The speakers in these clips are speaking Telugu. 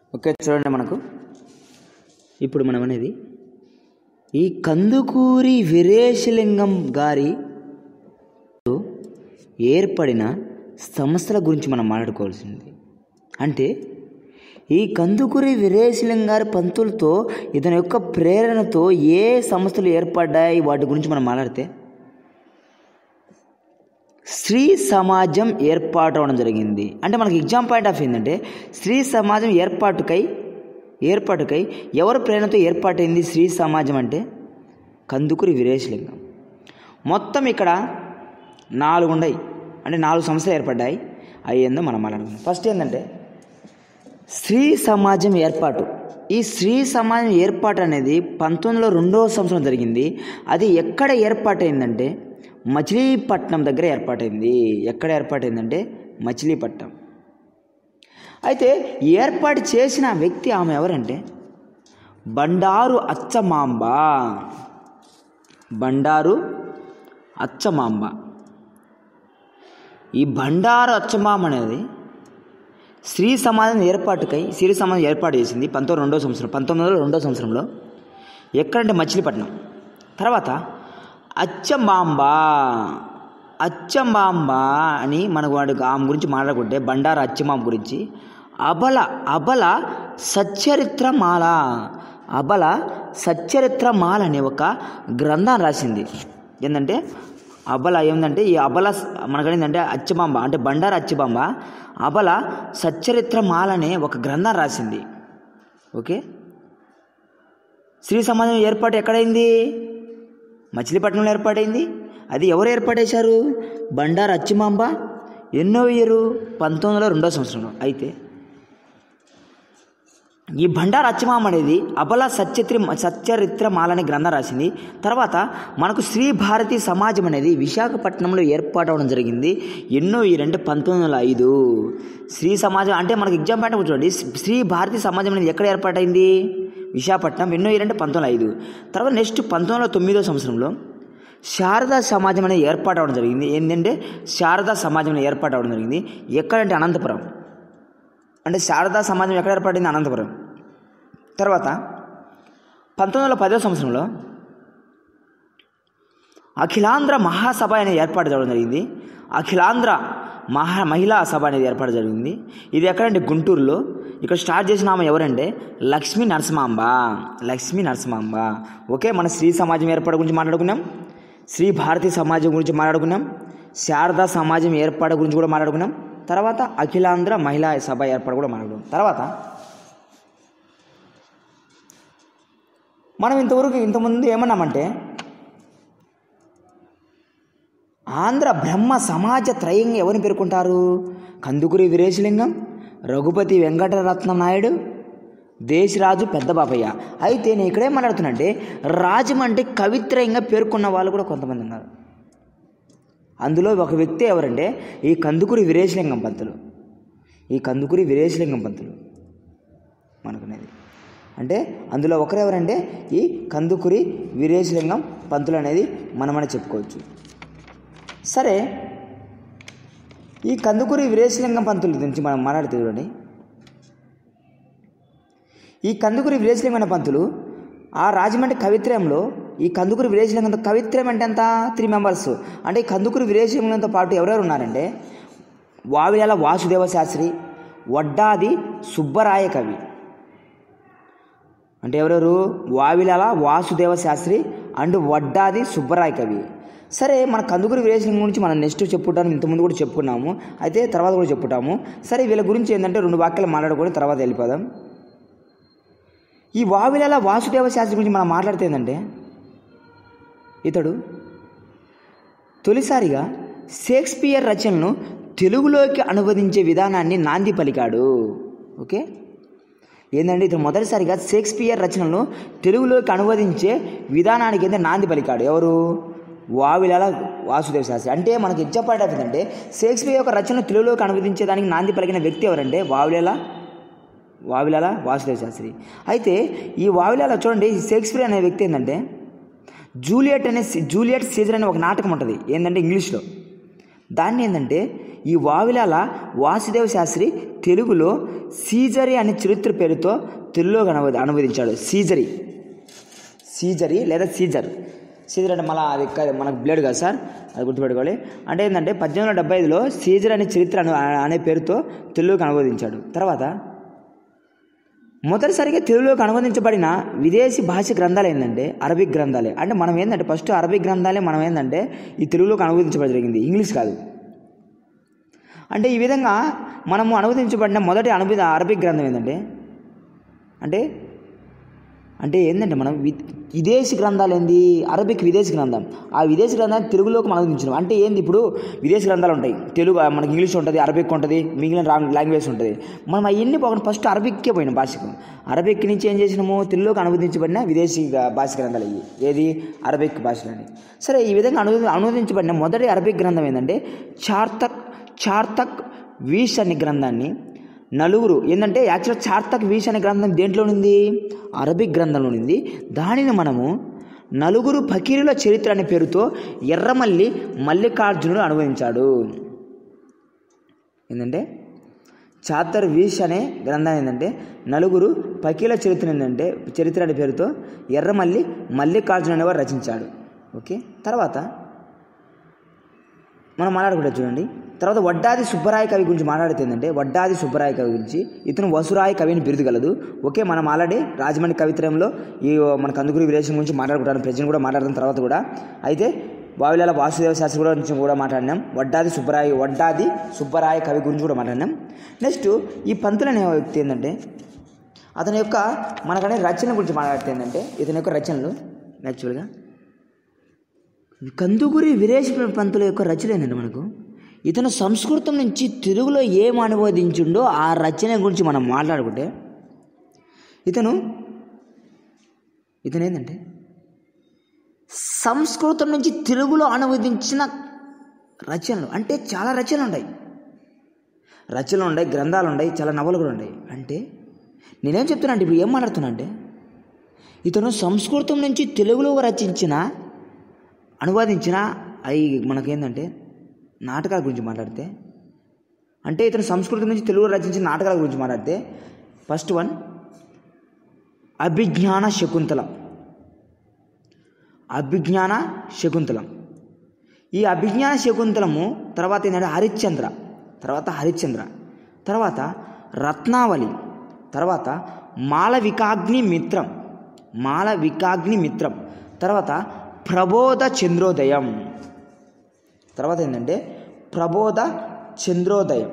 ఓకే చూడండి మనకు ఇప్పుడు మనం అనేది ఈ కందుకూరి వీరేశలింగం గారి ఏర్పడిన సంస్థల గురించి మనం మాట్లాడుకోవాల్సింది అంటే ఈ కందుకూరి వీరేశలింగం గారి పంతులతో ఇతని యొక్క ప్రేరణతో ఏ సంస్థలు ఏర్పడ్డాయి వాటి గురించి మనం మాట్లాడితే స్త్రీ సమాజం ఏర్పాటు అవడం జరిగింది అంటే మనకి ఎగ్జామ్ పాయింట్ ఆఫ్ ఏంటంటే స్త్రీ సమాజం ఏర్పాటుకై ఏర్పాటుకై ఎవరి ప్రేరణతో ఏర్పాటైంది స్త్రీ సమాజం అంటే కందుకూరి వీరేశలింగం మొత్తం ఇక్కడ నాలుగు ఉన్నాయి అంటే నాలుగు సంస్థలు ఏర్పడ్డాయి అవి ఏందో మనం మాట్లాడుకుందాం ఫస్ట్ ఏంటంటే స్త్రీ సమాజం ఏర్పాటు ఈ స్త్రీ సమాజం ఏర్పాటు అనేది పంతొమ్మిదిలో రెండవ సంవత్సరం జరిగింది అది ఎక్కడ ఏర్పాటైందంటే మచిలీపట్నం దగ్గర ఏర్పాటైంది ఎక్కడ ఏర్పాటైందంటే మచిలీపట్నం అయితే ఏర్పాటు చేసిన వ్యక్తి ఆమె ఎవరంటే బండారు అచ్చమాంబ బండారు అచ్చమాంబ ఈ బండారు అచ్చమాంబ అనేది స్త్రీ సమాజం ఏర్పాటుకై స్త్రీ సమాజం ఏర్పాటు చేసింది పంతొమ్మిది రెండో సంవత్సరం పంతొమ్మిది వందల రెండో సంవత్సరంలో ఎక్కడంటే మచిలీపట్నం తర్వాత అచ్చంబాంబ అచ్చంబాంబ అని మనకు వాడు ఆమె గురించి మాట్లాడుకుంటే బండారు అచ్చమాంబ గురించి అబల అబల సచ్చరిత్రమాల అబల సచ్చరిత్రమాల అనే ఒక గ్రంథాన్ని రాసింది ఏంటంటే అబల ఏంటంటే ఈ అబల మనకు ఏంటంటే అచ్చబాంబ అంటే బండారు అచ్చబాంబ అబల సచ్చరిత్రమాల అనే ఒక గ్రంథం రాసింది ఓకే స్త్రీ సమాజం ఏర్పాటు ఎక్కడైంది మచిలీపట్నంలో ఏర్పాటైంది అది ఎవరు ఏర్పాటేశారు బండారు అచ్చిమాంబ ఎన్నో ఇయరు పంతొమ్మిది వందల రెండో సంవత్సరంలో అయితే ఈ బండారు అచ్చమామ అనేది అబల సత్యత్రి సత్యరిత్రమాల అనే గ్రంథం రాసింది తర్వాత మనకు శ్రీ భారతి సమాజం అనేది విశాఖపట్నంలో ఏర్పాటు అవడం జరిగింది ఎన్నో ఇయర్ అంటే పంతొమ్మిది వందల ఐదు శ్రీ సమాజం అంటే మనకు ఎగ్జామ్ పాయింట్ చూడండి శ్రీ భారతి సమాజం అనేది ఎక్కడ ఏర్పాటైంది విశాఖపట్నం ఎన్నో ఇయర్ అంటే పంతొమ్మిది వందల ఐదు తర్వాత నెక్స్ట్ పంతొమ్మిది వందల తొమ్మిదో సంవత్సరంలో శారదా సమాజం అనేది ఏర్పాటు అవడం జరిగింది ఏంటంటే శారదా సమాజం అనేది ఏర్పాటు అవడం జరిగింది ఎక్కడంటే అనంతపురం అంటే శారదా సమాజం ఎక్కడ ఏర్పడింది అనంతపురం తర్వాత పంతొమ్మిది వందల పదో సంవత్సరంలో అఖిలాంధ్ర మహాసభ అనేది ఏర్పాటు చేయడం జరిగింది అఖిలాంధ్ర మహా మహిళా సభ అనేది ఏర్పాటు జరిగింది ఇది ఎక్కడంటే గుంటూరులో ఇక్కడ స్టార్ట్ చేసిన ఆమె ఎవరంటే లక్ష్మీ నరసింహాంబ లక్ష్మీ నరసింహాంబ ఓకే మన స్త్రీ సమాజం ఏర్పాటు గురించి మాట్లాడుకున్నాం శ్రీ భారతీ సమాజం గురించి మాట్లాడుకున్నాం శారదా సమాజం ఏర్పాటు గురించి కూడా మాట్లాడుకున్నాం తర్వాత అఖిలాంధ్ర మహిళా సభ ఏర్పాటు కూడా మాట్లాడుకున్నాం తర్వాత మనం ఇంతవరకు ఇంతకుముందు ఏమన్నామంటే ఆంధ్ర బ్రహ్మ సమాజ త్రయంగా ఎవరిని పేర్కొంటారు కందుకూరి వీరేశలింగం రఘుపతి వెంకటరత్నం నాయుడు దేశరాజు పెద్ద బాపయ్య అయితే నేను ఇక్కడేం మాట్లాడుతున్నంటే రాజం అంటే కవిత్రయంగా పేర్కొన్న వాళ్ళు కూడా కొంతమంది ఉన్నారు అందులో ఒక వ్యక్తి ఎవరంటే ఈ కందుకూరి వీరేశలింగం పంతులు ఈ కందుకూరి వీరేశలింగం పంతులు మనకునేది అంటే అందులో ఒకరు ఎవరంటే ఈ కందుకూరి వీరేశలింగం పంతులు అనేది మనమని చెప్పుకోవచ్చు సరే ఈ కందుకూరి వీరేశలింగం పంతుల గురించి మనం మాట్లాడితే చూడండి ఈ కందుకూరి వీరేశలింగం పంతులు ఆ రాజమండ్రి కవిత్రయంలో ఈ కందుకూరి వీరేశలింగంతో కవిత్రయం అంటే ఎంత త్రీ మెంబర్స్ అంటే ఈ కందుకూరి వీరేశలింగంతో పాటు ఎవరెవరు ఉన్నారంటే వావిలాల వాసుదేవ శాస్త్రి వడ్డాది సుబ్బరాయ కవి అంటే ఎవరెవరు వావిలాల వాసుదేవ శాస్త్రి అండ్ వడ్డాది సుబ్బరాయ కవి సరే మన కందుకూరి వీరేశలింగం గురించి మనం నెక్స్ట్ చెప్పుకుంటాము ఇంతకుముందు కూడా చెప్పుకున్నాము అయితే తర్వాత కూడా చెప్పుకుంటాము సరే వీళ్ళ గురించి ఏంటంటే రెండు వాక్యాలు మాట్లాడుకొని తర్వాత వెళ్ళిపోదాం ఈ వావిలాల వాసుదేవ శాస్త్రి గురించి మనం మాట్లాడితే ఏంటంటే ఇతడు తొలిసారిగా షేక్స్పియర్ రచనలను తెలుగులోకి అనువదించే విధానాన్ని నాంది పలికాడు ఓకే ఏంటంటే ఇతను మొదటిసారిగా షేక్స్పియర్ రచనలను తెలుగులోకి అనువదించే విధానానికి ఏంటంటే నాంది పలికాడు ఎవరు వావిలాల వాసుదేవ శాస్త్రి అంటే మనకి ఇచ్చపాట ఏంటంటే షేక్స్పియర్ యొక్క రచనను తెలుగులోకి అనువదించేదానికి నాంది పలికిన వ్యక్తి ఎవరంటే వావిలాల వావిలాల వాసుదేవ శాస్త్రి అయితే ఈ వావిలాల చూడండి షేక్స్పియర్ అనే వ్యక్తి ఏంటంటే జూలియట్ అనే జూలియట్ సీజర్ అనే ఒక నాటకం ఉంటుంది ఏంటంటే ఇంగ్లీష్లో దాన్ని ఏంటంటే ఈ వావిలాల వాసుదేవ శాస్త్రి తెలుగులో సీజరి అనే చరిత్ర పేరుతో తెలుగులోకి అనువది అనువదించాడు సీజరి సీజరి లేదా సీజర్ సీజర్ అంటే మళ్ళీ అది క- మనకు బ్లేడ్ కదా సార్ అది గుర్తుపెట్టుకోవాలి అంటే ఏంటంటే పద్దెనిమిది వందల డెబ్బై ఐదులో సీజర్ అనే చరిత్ర అను అనే పేరుతో తెలుగులోకి అనువదించాడు తర్వాత మొదటిసారిగా తెలుగులోకి అనువదించబడిన విదేశీ భాష గ్రంథాలు ఏంటంటే అరబిక్ గ్రంథాలే అంటే మనం ఏంటంటే ఫస్ట్ అరబిక్ గ్రంథాలే మనం ఏంటంటే ఈ తెలుగులోకి అనువదించబడి జరిగింది ఇంగ్లీష్ కాదు అంటే ఈ విధంగా మనము అనువదించబడిన మొదటి అనుభవ అరబిక్ గ్రంథం ఏంటంటే అంటే అంటే ఏంటంటే మనం వి- విదేశీ గ్రంథాలు ఏంది అరబిక్ విదేశీ గ్రంథం ఆ విదేశీ గ్రంథాన్ని తెలుగులోకి మనం అందించినాం అంటే ఏంది ఇప్పుడు విదేశీ గ్రంథాలు ఉంటాయి తెలుగు ఆ, మనకి ఇంగ్లీష్ ఉంటుంది అరబిక్ ఉంటుంది మిగిలిన రాంగ్ లాంగ్వేజ్ ఉంటుంది మనం అవన్నీ పోకుండా ఫస్ట్ అరబిక్కే పోయినాం భాషకు అరబిక్ నుంచి ఏం చేసినాము తెలుగులోకి అనువదించబడిన విదేశీ గా- భాష గ్రంథాలు ఇవి ఏది అరబిక్ భాషలని సరే ఈ విధంగా అను అనువదించబడిన మొదటి అరబిక్ గ్రంథం ఏంటంటే చార్తక్ చార్తక్ వీష్ అనే గ్రంథాన్ని నలుగురు ఏంటంటే యాక్చువల్ చార్తక్ వీష్ అనే గ్రంథం దేంట్లో ఉంది అరబిక్ గ్రంథంలో ఉంది దానిని మనము నలుగురు ఫకీరుల చరిత్ర అనే పేరుతో ఎర్రమల్లి మల్లికార్జునుడు అనువదించాడు ఏంటంటే చాతర్ వీష్ అనే గ్రంథం ఏంటంటే నలుగురు పకీల చరిత్ర ఏంటంటే చరిత్ర అనే పేరుతో ఎర్రమల్లి మల్లికార్జున అనేవారు రచించాడు ఓకే తర్వాత మనం మాట్లాడుకుంటే చూడండి తర్వాత వడ్డాది సుబ్బరాయ కవి గురించి మాట్లాడితే ఏంటంటే వడ్డాది సుబ్బరాయ కవి గురించి ఇతను వసురాయ కవి అని బిరుదు గలదు ఓకే మనం ఆల్రెడీ రాజమండ్రి కవిత్రయంలో ఈ మన కందుకూరి వీరేశం గురించి మాట్లాడుకుంటాను ప్రజెంట్ కూడా మాట్లాడిన తర్వాత కూడా అయితే వావిలాల వాసుదేవ శాస్త్రి కూడా గురించి కూడా మాట్లాడినాం వడ్డాది సుబ్బరాయ వడ్డాది సుబ్బరాయ కవి గురించి కూడా మాట్లాడినాం నెక్స్ట్ ఈ పంతులు అనే వ్యక్తి ఏంటంటే అతని యొక్క మనకనే రచన గురించి మాట్లాడితే ఏంటంటే ఇతని యొక్క రచనలు యాక్చువల్గా కందుకూరి వీరేశ పంతుల యొక్క రచన ఏంటంటే మనకు ఇతను సంస్కృతం నుంచి తెలుగులో ఏం అనువదించిండో ఆ రచన గురించి మనం మాట్లాడుకుంటే ఇతను ఇతను ఏంటంటే సంస్కృతం నుంచి తెలుగులో అనువదించిన రచనలు అంటే చాలా రచనలు ఉన్నాయి రచనలు ఉన్నాయి గ్రంథాలు ఉన్నాయి చాలా నవలు కూడా ఉన్నాయి అంటే నేనేం చెప్తున్నా అంటే ఇప్పుడు ఏం మాట్లాడుతున్నా అంటే ఇతను సంస్కృతం నుంచి తెలుగులో రచించిన అనువాదించిన అవి మనకేంటంటే నాటకాల గురించి మాట్లాడితే అంటే ఇతను సంస్కృతం నుంచి తెలుగులో రచించిన నాటకాల గురించి మాట్లాడితే ఫస్ట్ వన్ అభిజ్ఞాన శకుంతలం అభిజ్ఞాన శకుంతలం ఈ అభిజ్ఞాన శకుంతలము తర్వాత ఏంటంటే హరిశ్చంద్ర తర్వాత హరిశ్చంద్ర తర్వాత రత్నావళి తర్వాత మాలవికాగ్ని మిత్రం మాలవికాగ్ని మిత్రం తర్వాత ప్రబోధ చంద్రోదయం తర్వాత ఏంటంటే ప్రబోధ చంద్రోదయం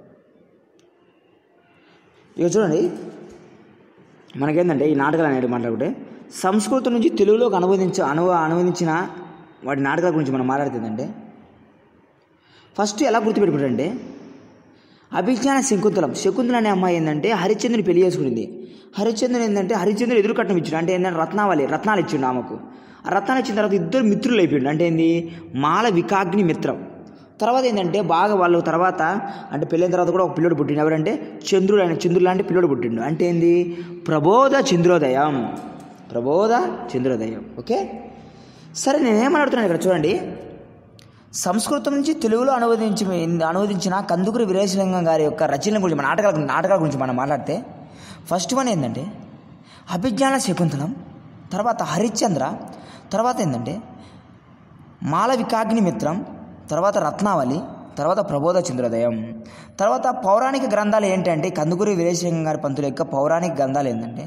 ఇక చూడండి మనకేంటంటే ఈ నాటకాలు అనేవి మాట్లాడుకుంటే సంస్కృతం నుంచి తెలుగులోకి అనువదించ అను అనువదించిన వాటి నాటకాల గురించి మనం మాట్లాడుతుందంటే ఫస్ట్ ఎలా గుర్తుపెట్టుకుంటే అభిజ్ఞాన శకుంతలం శకుంతల అనే అమ్మాయి ఏంటంటే హరిశ్చంద్రుని పెళ్లి చేసుకునింది హరిశ్చంద్రుని ఏంటంటే హరిశ్చంద్రుని ఎదురు కట్నం ఇచ్చిండు అంటే ఏంటంటే రత్నావళి రత్నాలు ఇచ్చిండు ఆమెకు ఆ రత్నాలు ఇచ్చిన తర్వాత ఇద్దరు మిత్రులు అయిపోయిండు అంటే ఏంది మాల వికాగ్ని మిత్రం తర్వాత ఏంటంటే బాగా వాళ్ళు తర్వాత అంటే పెళ్ళైన తర్వాత కూడా ఒక పిల్లడు పుట్టిండు ఎవరంటే చంద్రుడు ఆయన చంద్రుడు లాంటి పిల్లడు పుట్టిండు అంటే ఏంది ప్రబోధ చంద్రోదయం ప్రబోధ చంద్రోదయం ఓకే సరే నేనేమడుతున్నాను ఇక్కడ చూడండి సంస్కృతం నుంచి తెలుగులో అనువదించి అనువదించిన కందుకూరి వీరేశలింగం గారి యొక్క రచనల గురించి మన నాటకాల నాటకాల గురించి మనం మాట్లాడితే ఫస్ట్ వన్ ఏంటంటే అభిజ్ఞాన శకుంతలం తర్వాత హరిశ్చంద్ర తర్వాత ఏంటంటే మాలవికాగ్ని మిత్రం తర్వాత రత్నావళి తర్వాత ప్రబోధ చంద్రోదయం తర్వాత పౌరాణిక గ్రంథాలు ఏంటంటే కందుకూరి వీరేశలింగం గారి పంతుల యొక్క పౌరాణిక గ్రంథాలు ఏంటంటే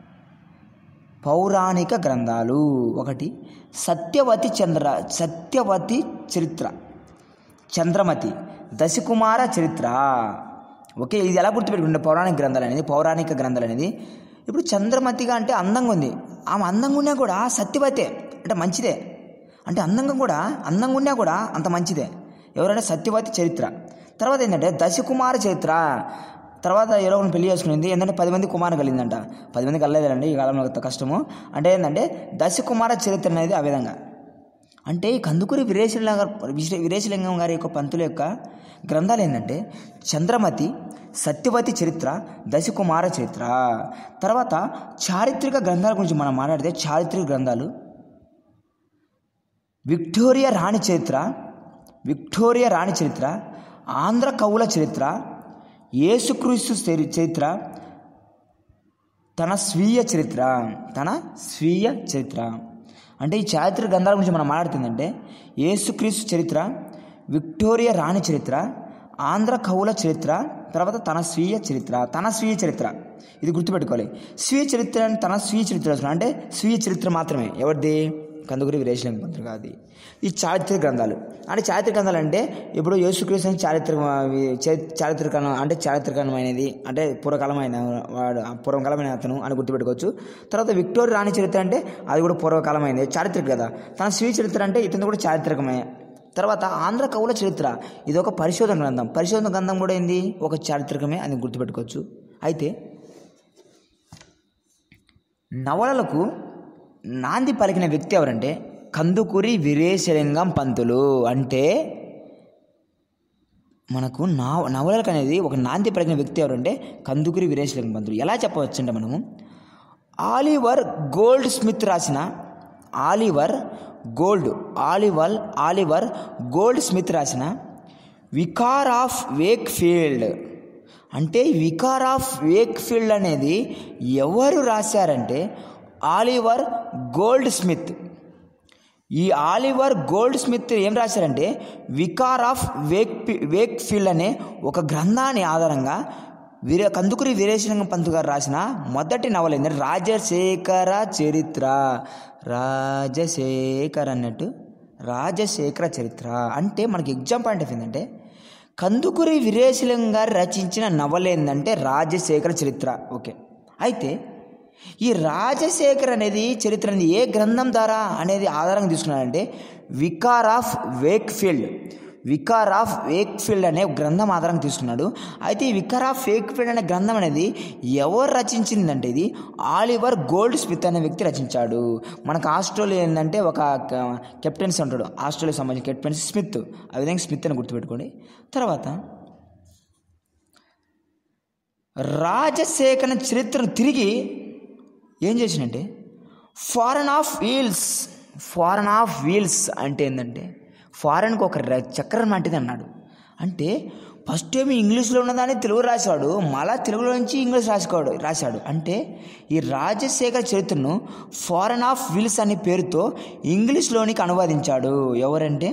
పౌరాణిక గ్రంథాలు ఒకటి సత్యవతి చంద్ర సత్యవతి చరిత్ర చంద్రమతి దశకుమార చరిత్ర ఓకే ఇది ఎలా గుర్తుపెట్టుకుంటే పౌరాణిక గ్రంథాలు అనేది పౌరాణిక గ్రంథాలు అనేది ఇప్పుడు చంద్రమతిగా అంటే అందంగా ఉంది ఆమె అందంగా ఉన్నా కూడా సత్యవతే అంటే మంచిదే అంటే అందంగా కూడా అందంగా ఉన్నా కూడా అంత మంచిదే ఎవరంటే సత్యవతి చరిత్ర తర్వాత ఏంటంటే దశకుమార చరిత్ర తర్వాత ఏదో ఒకరిని పెళ్లి చేసుకునింది ఏంటంటే పది మంది కుమారు కలిగిందంట పది మంది కలలేదండి ఈ కాలంలో అంత కష్టము అంటే ఏంటంటే దశకుమార చరిత్ర అనేది ఆ విధంగా అంటే ఈ కందుకూరి వీరేశలింగ వీరే- వీరేశలింగం గారి యొక్క పంతుల యొక్క గ్రంథాలు ఏంటంటే చంద్రమతి సత్యవతి చరిత్ర దశకుమార చరిత్ర తర్వాత చారిత్రక గ్రంథాల గురించి మనం మాట్లాడితే చారిత్రక గ్రంథాలు విక్టోరియా రాణి చరిత్ర విక్టోరియా రాణి చరిత్ర ఆంధ్ర కవుల చరిత్ర యేసుక్రీస్తు చరి- చరిత్ర తన స్వీయ చరిత్ర తన స్వీయ చరిత్ర అంటే ఈ చారిత్రక గ్రంథాల గురించి మనం మాట్లాడుతుందంటే యేసుక్రీస్తు చరిత్ర విక్టోరియా రాణి చరిత్ర ఆంధ్ర కవుల చరిత్ర తర్వాత తన స్వీయ చరిత్ర తన స్వీయ చరిత్ర ఇది గుర్తుపెట్టుకోవాలి స్వీయ చరిత్ర అంటే తన స్వీయ చరిత్ర రాసిన అంటే స్వీయ చరిత్ర మాత్రమే ఎవరిది కందుకూరి వీరేశలింగ పంతులు కాదు ఈ చారిత్రక గ్రంథాలు అంటే చారిత్రక గ్రంథాలు అంటే ఇప్పుడు యేసుక్రీస్తు అని చారిత్రక చారిత్రక అంటే చారిత్రకమైనది అంటే పూర్వకాలమైన వాడు ఆ పూర్వకాలమైన అతను అని గుర్తుపెట్టుకోవచ్చు తర్వాత విక్టోరియా రాణి చరిత్ర అంటే అది కూడా పూర్వకాలమైనది చారిత్రక కదా తన స్వీయ చరిత్ర అంటే ఇతను కూడా చారిత్రకమే తర్వాత ఆంధ్ర కవుల చరిత్ర ఇది ఒక పరిశోధన గ్రంథం పరిశోధన గ్రంథం కూడా ఏంది ఒక చారిత్రకమే అని గుర్తుపెట్టుకోవచ్చు అయితే నవలలకు నాంది పలికిన వ్యక్తి ఎవరంటే కందుకూరి వీరేశలింగం పంతులు అంటే మనకు నా నవలలకు అనేది ఒక నాంది పలికిన వ్యక్తి ఎవరంటే కందుకూరి వీరేశలింగం పంతులు ఎలా చెప్పవచ్చు అంటే మనము ఆలివర్ గోల్డ్ స్మిత్ రాసిన Oliver Gold Oliver Oliver Goldsmith రాసిన వికార్ ఆఫ్ వేక్ ఫీల్డ్ అంటే వికార్ ఆఫ్ వేక్ ఫీల్డ్ అనేది ఎవరు రాశారంటే ఆలివర్ గోల్డ్ స్మిత్ ఈ ఆలివర్ గోల్డ్ స్మిత్ ఏం రాశారంటే Vicar of Wake Wakefield అనే ఒక గ్రంథాన్ని ఆధారంగా వీరే కందుకూరి వీరేశలింగం పంతు గారు రాసిన మొదటి నవల ఏంటంటే రాజశేఖర చరిత్ర రాజశేఖర్ అన్నట్టు రాజశేఖర చరిత్ర అంటే మనకి ఎగ్జామ్ పాయింట్ ఆఫ్ ఏంటంటే కందుకూరి వీరేశలింగం గారు రచించిన నవల ఏంటంటే రాజశేఖర చరిత్ర ఓకే అయితే ఈ రాజశేఖర్ అనేది చరిత్ర అనేది ఏ గ్రంథం ద్వారా అనేది ఆధారంగా తీసుకున్నాడంటే Vicar of Wakefield Vicar of Wakefield అనే ఒక గ్రంథం ఆధారంగా తీసుకున్నాడు అయితే ఈ వికార్ ఆఫ్ వేక్ఫీల్డ్ అనే గ్రంథం అనేది ఎవరు రచించిందంటే ఇది ఆలివర్ గోల్డ్ స్మిత్ అనే వ్యక్తి రచించాడు మనకు ఆస్ట్రేలియా ఏంటంటే ఒక క- కెప్టెన్స్ ఉంటాడు ఆస్ట్రేలియాకి సంబంధించిన కెప్టెన్స్ స్మిత్ ఆ విధంగా స్మిత్ అని గుర్తుపెట్టుకోండి తర్వాత రాజశేఖర చరిత్రను తిరిగి ఏం చేసినంటే foreign of wheels foreign of wheels అంటే ఏంటంటే ఫారెన్కి ఒక ర- చక్రం లాంటిది అన్నాడు అంటే ఫస్ట్ ఏమి ఇంగ్లీష్లో ఉన్నదాన్ని తెలుగు రాశాడు మళ్ళా తెలుగులో నుంచి ఇంగ్లీష్ రాసుకోడు రాశాడు అంటే ఈ రాజశేఖర చరిత్రను ఫారెన్ ఆఫ్ వీల్స్ అనే పేరుతో ఇంగ్లీష్లోనికి అనువాదించాడు ఎవరంటే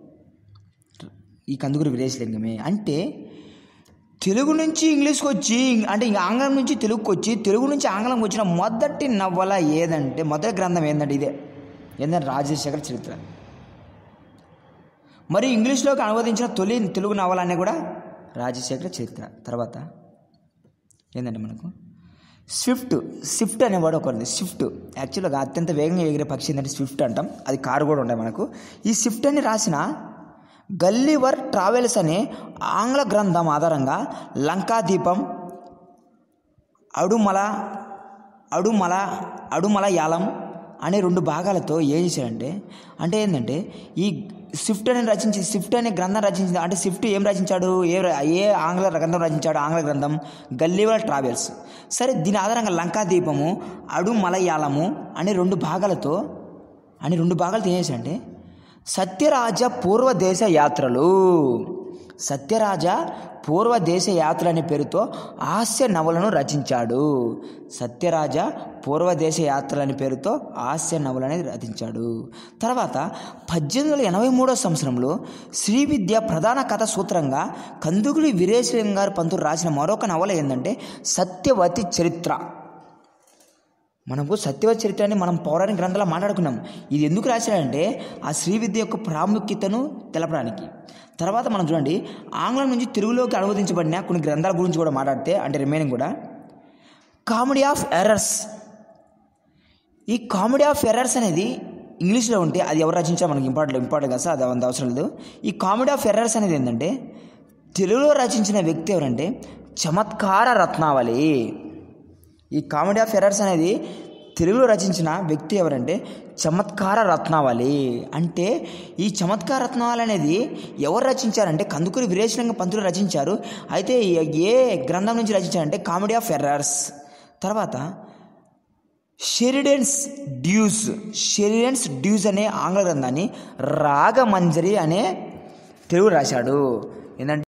ఈ కందుకూరి వీరేశలింగమే అంటే తెలుగు నుంచి ఇంగ్లీష్కి వచ్చి అంటే ఇంక ఆంగ్లం నుంచి తెలుగుకి వచ్చి తెలుగు నుంచి ఆంగ్లంకి వచ్చిన మొదటి నవల ఏదంటే మొదటి గ్రంథం ఏంటంటే ఇదే ఏంటంటే రాజశేఖర చరిత్ర మరి ఇంగ్లీష్లోకి అనువదించిన తొలి తెలుగు నవల అనే కూడా రాజశేఖర చరిత్ర తర్వాత ఏంటంటే మనకు స్విఫ్ట్ స్విఫ్ట్ అనేవాడు ఒకరిది స్విఫ్ట్ యాక్చువల్గా అత్యంత వేగంగా ఎగిరే పక్షి ఏంటంటే స్విఫ్ట్ అంటాం అది కారు కూడా ఉంటాయి మనకు ఈ స్విఫ్ట్ అని రాసిన గల్లీవర్ ట్రావెల్స్ అనే ఆంగ్ల గ్రంథం ఆధారంగా లంకాదీపం అడుమల అడుమల అడుమల యాలం అనే రెండు భాగాలతో ఏం చేశాడంటే అంటే ఏంటంటే ఈ స్విఫ్ట్ అని రచించి స్విఫ్ట్ అనే గ్రంథం రచించింది అంటే స్విఫ్ట్ ఏం రచించాడు ఏ ర- ఏ ఆంగ్ల గ్రంథం రచించాడు ఆంగ్ల గ్రంథం గల్లీవర్ ట్రావెల్స్ సరే దీని ఆధారంగా లంకాదీపము అడు మలయాళము అనే రెండు భాగాలతో అని రెండు భాగాలతో ఏం చేశాడంటే సత్యరాజ పూర్వదేశ యాత్రలు సత్యరాజ పూర్వదేశ యాత్ర అనే పేరుతో హాస్య నవలను రచించాడు సత్యరాజ పూర్వదేశ యాత్ర అనే పేరుతో హాస్య నవలని రచించాడు తర్వాత పద్దెనిమిది వందల ఎనభై మూడో సంవత్సరంలో శ్రీ విద్య ప్రధాన కథ సూత్రంగా కందుకుడి వీరేశ్వరం గారు పంతులు రాసిన మరొక నవల ఏంటంటే సత్యవతి చరిత్ర మనకు సత్యవతి చరిత్రని మనం పౌరాణిక గ్రంథాలు మాట్లాడుకున్నాం ఇది ఎందుకు రాశాడంటే ఆ శ్రీ విద్య యొక్క ప్రాముఖ్యతను తెలపడానికి తర్వాత మనం చూడండి ఆంగ్లం నుంచి తెలుగులోకి అనువదించబడిన కొన్ని గ్రంథాల గురించి కూడా మాట్లాడితే అంటే రిమైనింగ్ కూడా కామెడీ ఆఫ్ ఎర్రర్స్ ఈ కామెడీ ఆఫ్ ఎర్రర్స్ అనేది ఇంగ్లీష్లో ఉంటే అది ఎవరు రచించాలో మనకి ఇంపార్టెంట్ ఇంపార్టెంట్ కదా సార్ అది అంత అవసరం లేదు ఈ కామెడీ ఆఫ్ ఎర్రర్స్ అనేది ఏంటంటే తెలుగులో రచించిన వ్యక్తి ఎవరంటే చమత్కార రత్నావళి ఈ కామెడీ ఆఫ్ ఎర్రర్స్ అనేది తెలుగులో రచించిన వ్యక్తి ఎవరంటే చమత్కార రత్నావళి అంటే ఈ చమత్కార రత్నావళి అనేది ఎవరు రచించారంటే కందుకూరి వీరేశలింగ పంతులు రచించారు అయితే ఏ గ్రంథం నుంచి రచించారంటే కామెడీ ఆఫ్ ఎర్రర్స్ తర్వాత షెరిడెన్స్ డ్యూస్ షెరిడెన్స్ డ్యూస్ అనే ఆంగ్ల గ్రంథాన్ని రాగమంజరి అనే తెలుగు రాశాడు ఏంటంటే